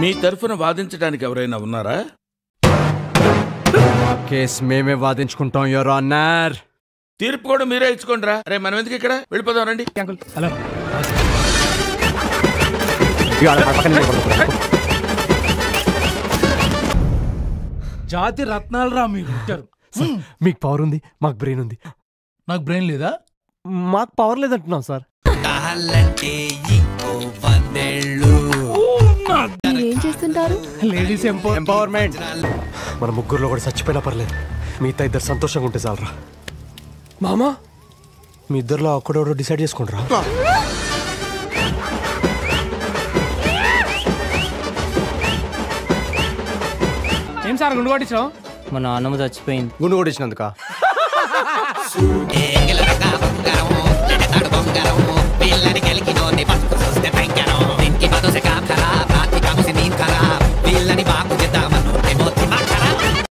మీ తరఫున వాదించడానికి ఎవరైనా ఉన్నారా కేస్ మేమే వాదించుకుంటాం యువర్ ఆనర్ తీర్పు కూడా మీరే ఇచ్చుకోండిరా రే మనం ఎందుకు ఇక్కడ వెళ్ళిపోదాం రండి హలో జాతి రత్నాలు రా మీరు ఇచ్చారు మీకు పవర్ ఉంది మాకు బ్రెయిన్ ఉంది నాకు బ్రెయిన్ లేదా మాకు పవర్ లేదంటున్నాం సార్ మీరేం చేస్తుంటారు లేడీస్ ఎంపో ఎంపవర్మెంట్ మన ముగ్గురులో కూడా చచ్చిపోయినా పర్లేదు మిగతా ఇద్దరు సంతోషంగా ఉంటే చాలరా మామా మీ ఇద్దరులో ఒక్కడోడో డిసైడ్ చేసుకుంటారా ఏం సార్ గుండు కొట్టించావు మా నాన్నమ్మ చచ్చిపోయింది గుండు కొట్టించినందుక ఏ